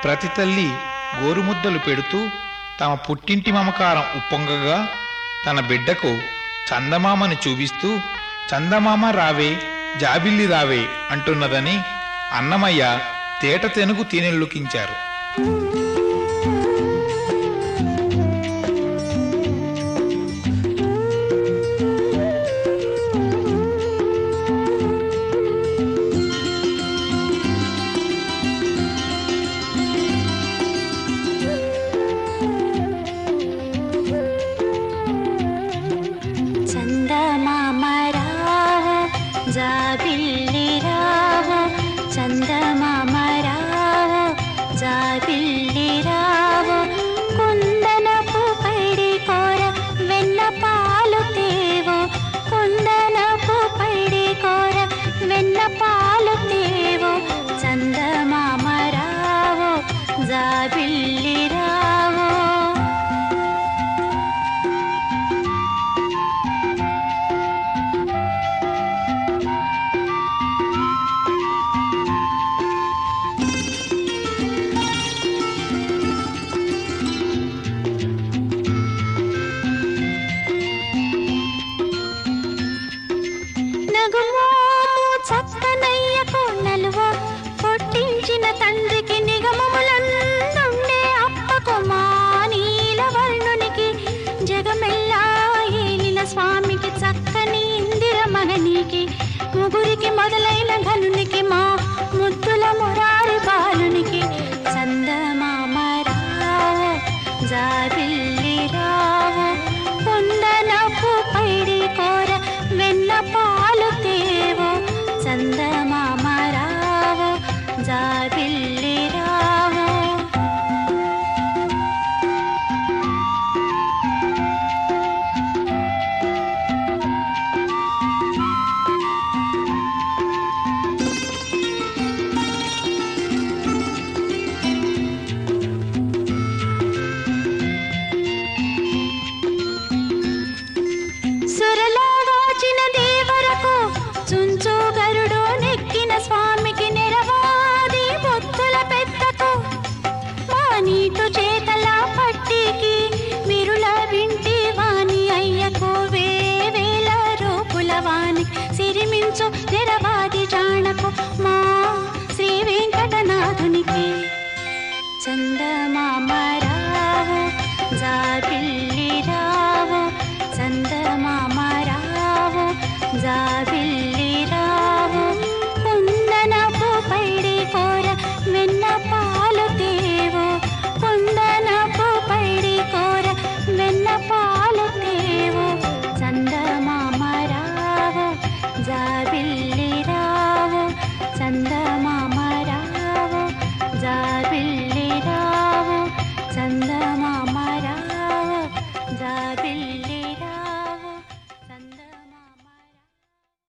ప్రతి తల్లి గోరుముద్దలు పెడుతూ తమ పుట్టింటి మమకారం ఉప్పొంగగా తన బిడ్డకు చందమామని చూపిస్తూ చందమామ రావే జాబిల్లి రావే అంటున్నదని అన్నమయ్య తేట తెనుగు తీనెల్లుకించారు చందమామ రావో జాబిల్లి రావో చందమామ రావో జాబిల్లి రావో కుందనపు పైడి కోర వెన్న పాలు తేవో కుందనపు పైడి కోర వెన్న పాలు తేవో చందమామ రావో జాబిల్లి రావో నగుమోము చక్కనయ్యకు నలువ పొట్టించిన తండ్రికి నిగమములందుండే అప్పకు మా నీలవర్ణునికి జగమెల్లా ఏలిన స్వామికి చక్కని ఇందిర మగనికి ముగురికి మొదలైన ఘనునికి మా ముద్దుల మురారి బాలునికి చందమామ రావో జాబిల్లి రావో కుందనపు పైడి కోర వెన్న పాలు తేవో చందమామ రావో జాబిల్లి రావో సురలో వాచిన దేవరకు చుంచు గరుడు నెక్కిన స్వామికి నెరవాది బొత్తుల పెద్దకు మా నీటు చేతల పట్టికి విరుల వింటి వాణి అయ్యకు వేవేల రూపుల వాణి సిరిమించు నెరవాది జాణకు మా శ్రీ వెంకటనాథునికి చందమామ రావో జాబిల్లి రావో చందమామ రావో జాబిల్లి